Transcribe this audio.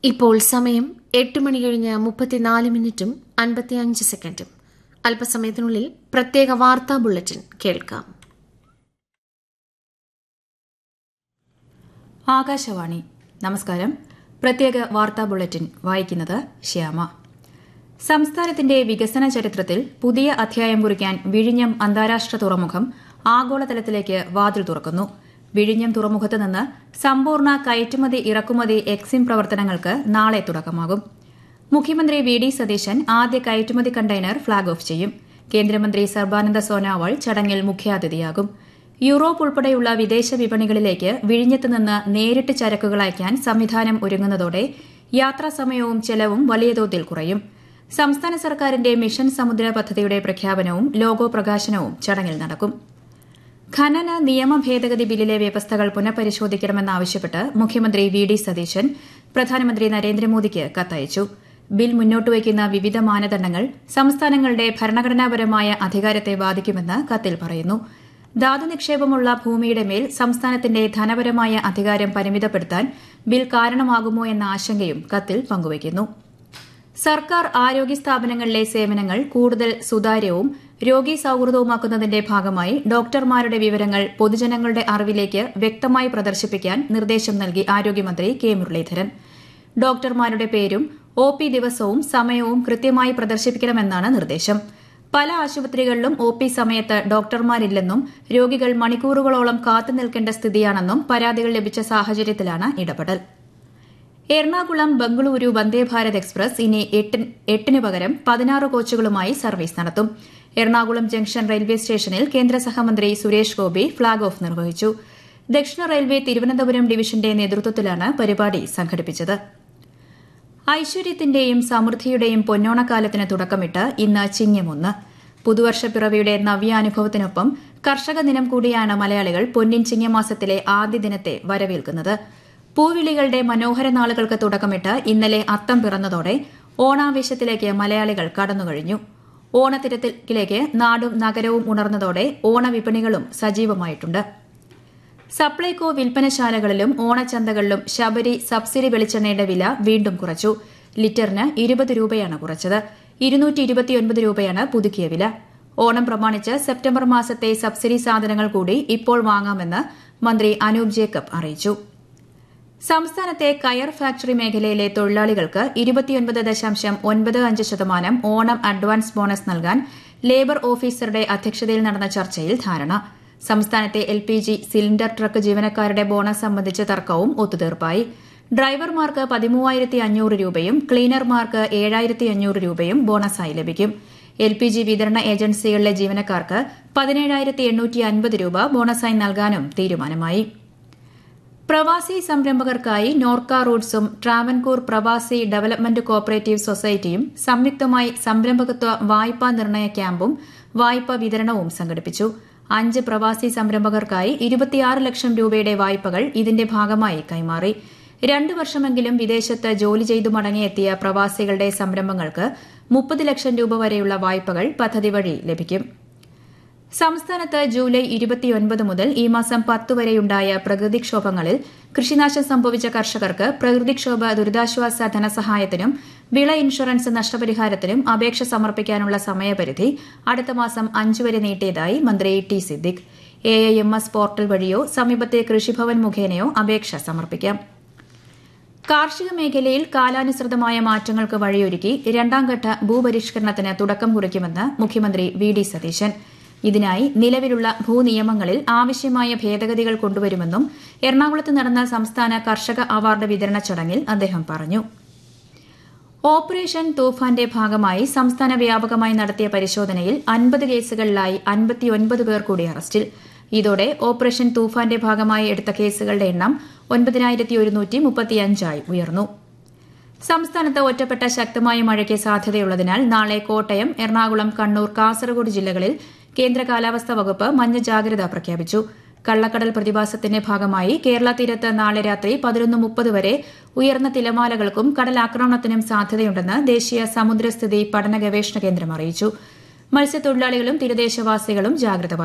ഇപ്പോൾ സമയം എട്ട് മണി കഴിഞ്ഞ് മുപ്പത്തിനാല് മിനിറ്റും അൻപത്തിയഞ്ച് സെക്കൻഡും അല്പസമയത്തിനുള്ളിൽ പ്രത്യേക വാർത്താ ബുള്ളറ്റിൻ കേൾക്കാം ആകാശവാണി നമസ്കാരം പ്രത്യേക വാർത്താ ബുള്ളറ്റിൻ വായിക്കുന്നത് ശ്യാമ സംസ്ഥാനത്തിന്റെ വികസന ചരിത്രത്തിൽ പുതിയ അധ്യായം കുറിക്കാൻ വിഴിഞ്ഞം അന്താരാഷ്ട്ര തുറമുഖം ആഗോളതലത്തിലേക്ക് വാതിൽ തുറക്കുന്നു വിഴിഞ്ഞം തുറമുഖത്ത് നിന്ന് സമ്പൂർണ്ണ കയറ്റുമതി ഇറക്കുമതി എക്സിം പ്രവർത്തനങ്ങൾക്ക് നാളെ തുടക്കമാകും മുഖ്യമന്ത്രി വി ഡി സതീശൻ ആദ്യ കയറ്റുമതി കണ്ടെയ്നർ ഫ്ളാഗ് ഓഫ് ചെയ്യും കേന്ദ്രമന്ത്രി സർബാനന്ദ സോനോവാൾ ചടങ്ങിൽ മുഖ്യാതിഥിയാകും യൂറോപ്പ് ഉൾപ്പെടെയുള്ള വിദേശ വിപണികളിലേക്ക് വിഴിഞ്ഞത്ത് നിന്ന് നേരിട്ട് ചരക്കുകൾ അയക്കാൻ സംവിധാനം ഒരുങ്ങുന്നതോടെ യാത്രാസമയവും ചെലവും വലിയ തോതിൽ കുറയും സംസ്ഥാന സർക്കാരിന്റെ മിഷൻ സമുദ്ര പദ്ധതിയുടെ പ്രഖ്യാപനവും ലോഗോ പ്രകാശനവും ചടങ്ങിൽ നടക്കും ഖനന നിയമ ഭേദഗതി ബില്ലിലെ വ്യവസ്ഥകൾ പുനഃപരിശോധിക്കണമെന്നാവശ്യപ്പെട്ട് മുഖ്യമന്ത്രി വി ഡി സതീശൻ പ്രധാനമന്ത്രി നരേന്ദ്രമോദിക്ക് കത്തയച്ചു ബിൽ മുന്നോട്ടുവയ്ക്കുന്ന വിവിധ മാനദണ്ഡങ്ങൾ സംസ്ഥാനങ്ങളുടെ ഭരണഘടനാപരമായ അധികാരത്തെ ബാധിക്കുമെന്ന് കത്തിൽ പറയുന്നു ധാതു നിക്ഷേപമുള്ള ഭൂമിയുടെ മേൽ സംസ്ഥാനത്തിന്റെ ധനപരമായ അധികാരം പരിമിതപ്പെടുത്താൻ ബിൽ കാരണമാകുമോ എന്ന ആശങ്കയും കത്തിൽ പങ്കുവയ്ക്കുന്നു സർക്കാർ ആരോഗ്യ സ്ഥാപനങ്ങളിലെ സേവനങ്ങൾ കൂടുതൽ സുതാര്യവും രോഗി സൌഹൃദവുമാക്കുന്നതിന്റെ ഭാഗമായി ഡോക്ടർമാരുടെ വിവരങ്ങൾ പൊതുജനങ്ങളുടെ അറിവിലേക്ക് വ്യക്തമായി പ്രദർശിപ്പിക്കാൻ നിർദ്ദേശം നൽകി ആരോഗ്യമന്ത്രി കെ മുരളീധരൻ ഡോക്ടർമാരുടെ പേരും ഒ പി ദിവസവും സമയവും കൃത്യമായി പ്രദർശിപ്പിക്കണമെന്നാണ് നിർദ്ദേശം പല ആശുപത്രികളിലും ഒ പി സമയത്ത് ഡോക്ടർമാരില്ലെന്നും രോഗികൾ മണിക്കൂറുകളോളം കാത്തുനിൽക്കേണ്ട സ്ഥിതിയാണെന്നും പരാതികൾ ലഭിച്ച സാഹചര്യത്തിലാണ് ഇടപെടൽ എറണാകുളം ബംഗളൂരു വന്ദേഭാരത് എക്സ്പ്രസ് ഇനി എട്ടിന് പകരം പതിനാറ് കോച്ചുകളുമായി സർവീസ് നടത്തും എറണാകുളം ജംഗ്ഷൻ റെയിൽവേ സ്റ്റേഷനിൽ കേന്ദ്ര സഹമന്ത്രി സുരേഷ് ഗോപി ഫ്ളാഗ് ഓഫ് നിർവഹിച്ചു ദക്ഷിണ റെയിൽവേ തിരുവനന്തപുരം ഡിവിഷന്റെ നേതൃത്വത്തിലാണ് പരിപാടി സംഘടിപ്പിച്ചത് ഐശ്വര്യത്തിന്റെയും സമൃദ്ധിയുടെയും പൊന്നോണക്കാലത്തിന് തുടക്കമിട്ട് ഇന്ന് ചിങ്ങമൊന്ന് പുതുവർഷ പിറവിയുടെ നവ്യാനുഭവത്തിനൊപ്പം കർഷക ദിനം കൂടിയാണ് മലയാളികൾ പൊന്നിൻ ചിങ്ങമാസത്തിലെ ആദ്യ ദിനത്തെ വരവേൽക്കുന്നത് പൂവിളികളുടെ മനോഹര നാളുകൾക്ക് തുടക്കമിട്ട് ഇന്നലെ അത്തം പിറന്നതോടെ ഓണാവേശത്തിലേക്ക് മലയാളികൾ കടന്നുകഴിഞ്ഞു ഓണത്തിരക്കിലേക്ക് നാടും നഗരവും ഉണർന്നതോടെ ഓണവിപണികളും സജീവമായിട്ടുണ്ട് സപ്ലൈകോ വിൽപ്പനശാലകളിലും ഓണച്ചന്തകളിലും ശബരി സബ്സിഡി വെളിച്ചെണ്ണയുടെ വില വീണ്ടും കുറച്ചു ലിറ്ററിന് ഇരുപത് രൂപയാണ് കുറച്ചത് ഇരുന്നൂറ്റി ഇരുപത്തിയൊൻപത് രൂപയാണ് പുതുക്കിയ വില ഓണം പ്രമാണിച്ച് സെപ്റ്റംബർ മാസത്തെ സബ്സിഡി സാധനങ്ങൾ കൂടി ഇപ്പോൾ വാങ്ങാമെന്ന് മന്ത്രി അനൂപ് ജേക്കബ് അറിയിച്ചു സംസ്ഥാനത്തെ കയർ ഫാക്ടറി മേഖലയിലെ തൊഴിലാളികൾക്ക് ഇരുപത്തിയൊൻപത് ദശാംശം ഒൻപത് അഞ്ച് ശതമാനം ഓണം അഡ്വാൻസ് ബോണസ് നൽകാൻ ലേബർ ഓഫീസറുടെ അധ്യക്ഷതയിൽ നടന്ന ചർച്ചയിൽ ധാരണ സംസ്ഥാനത്തെ L P G cylinder truck ജീവനക്കാരുടെ ബോണസ് സംബന്ധിച്ച തർക്കവും ഒത്തുതീർപ്പായി ഡ്രൈവർമാർക്ക് പതിമൂവായിരത്തി അഞ്ഞൂറ് രൂപയും ക്ലീനർമാർക്ക് ഏഴായിരത്തി അഞ്ഞൂറ് രൂപയും ബോണസായി ലഭിക്കും എൽ പി ജി വിതരണ ഏജൻസികളിലെ ജീവനക്കാർക്ക് പതിനേഴായിരത്തി എണ്ണൂറ്റി അൻപത് രൂപ ബോണസായി നൽകാനും തീരുമാനമായി പ്രവാസി സംരംഭകർക്കായി നോർക്ക റൂട്ട്സും ട്രാവൻകൂർ പ്രവാസി ഡെവലപ്മെന്റ് കോപ്പറേറ്റീവ് സൊസൈറ്റിയും സംയുക്തമായി സംരംഭകത്വ വായ്പാ നിർണയ ക്യാമ്പും വായ്പാ വിതരണവും സംഘടിപ്പിച്ചു അഞ്ച് പ്രവാസി സംരംഭകർക്കായി ഇരുപത്തിയാറ് ലക്ഷം രൂപയുടെ വായ്പകൾ ഇതിന്റെ ഭാഗമായി കൈമാറി രണ്ടു വർഷമെങ്കിലും വിദേശത്ത് ജോലി ചെയ്തു മടങ്ങിയെത്തിയ പ്രവാസികളുടെ സംരംഭങ്ങൾക്ക് മുപ്പത് ലക്ഷം രൂപ വരെയുള്ള വായ്പകൾ പദ്ധതി വഴി ലഭിക്കും സംസ്ഥാനത്ത് ജൂലൈ ഇരുപത്തിയൊൻപത് മുതൽ ഈ മാസം പത്ത് വരെയുണ്ടായ പ്രകൃതിക്ഷോഭങ്ങളിൽ കൃഷിനാശം സംഭവിച്ച കർഷകർക്ക് പ്രകൃതിക്ഷോഭ ദുരിതാശ്വാസ ധനസഹായത്തിനും വിള ഇൻഷുറൻസ് നഷ്ടപരിഹാരത്തിനും അപേക്ഷ സമർപ്പിക്കാനുള്ള സമയപരിധി അടുത്ത മാസം അഞ്ച് വരെ നീട്ടിയതായി മന്ത്രി T Siddique A I M S portal വഴിയോ സമീപത്തെ കൃഷിഭവൻ മുഖേനയോ അപേക്ഷ സമർപ്പിക്കാം കാർഷിക മേഖലയിൽ കാലാനുസൃതമായ മാറ്റങ്ങൾക്ക് വഴിയൊരുക്കി രണ്ടാംഘട്ട ഭൂപരിഷ്കരണത്തിന് തുടക്കം കുറിക്കുമെന്ന് മുഖ്യമന്ത്രി വി ഡി സതീശൻ ഇതിനായി നിലവിലുള്ള ഭൂനിയമങ്ങളിൽ ആവശ്യമായ ഭേദഗതികൾ കൊണ്ടുവരുമെന്നും എറണാകുളത്ത് നടന്ന സംസ്ഥാന കർഷക അവാർഡ് വിതരണ ചടങ്ങിൽ അദ്ദേഹം പറഞ്ഞു ഓപ്പറേഷൻ തൂഫാന്റെ ഭാഗമായി സംസ്ഥാന വ്യാപകമായി നടത്തിയ പരിശോധനയിൽ അൻപത് കേസുകളിലായി അൻപത്തിയൊൻപത് പേർ കൂടി അറസ്റ്റിൽ ഇതോടെ ഓപ്പറേഷൻ തൂഫാന്റെ ഭാഗമായി എടുത്ത കേസുകളുടെ എണ്ണം ഒൻപതിനായിരത്തി ഒരുന്നൂറ്റി മുപ്പത്തിയഞ്ചായി ഉയർന്നു സംസ്ഥാനത്ത് ഒറ്റപ്പെട്ട ശക്തമായ മഴയ്ക്ക് സാധ്യതയുള്ളതിനാൽ നാളെ കോട്ടയം എറണാകുളം കണ്ണൂർ കാസർഗോഡ് ജില്ലകളിൽ കേന്ദ്ര കാലാവസ്ഥാ വകുപ്പ് മഞ്ഞ ജാഗ്രത പ്രഖ്യാപിച്ചു കള്ളക്കടൽ പ്രതിഭാസത്തിന്റെ ഭാഗമായി കേരള തീരത്ത് നാളെ രാത്രി പതിനൊന്ന് മുപ്പത് വരെ ഉയർന്ന തിലമാലകൾക്കും കടലാക്രമണത്തിനും സാധ്യതയുണ്ടെന്ന് ദേശീയ സമുദ്രസ്ഥിതി പഠന ഗവേഷണ കേന്ദ്രം അറിയിച്ചു മത്സ്യത്തൊഴിലാളികളും തീരദേശവാസികളും ജാഗ്രത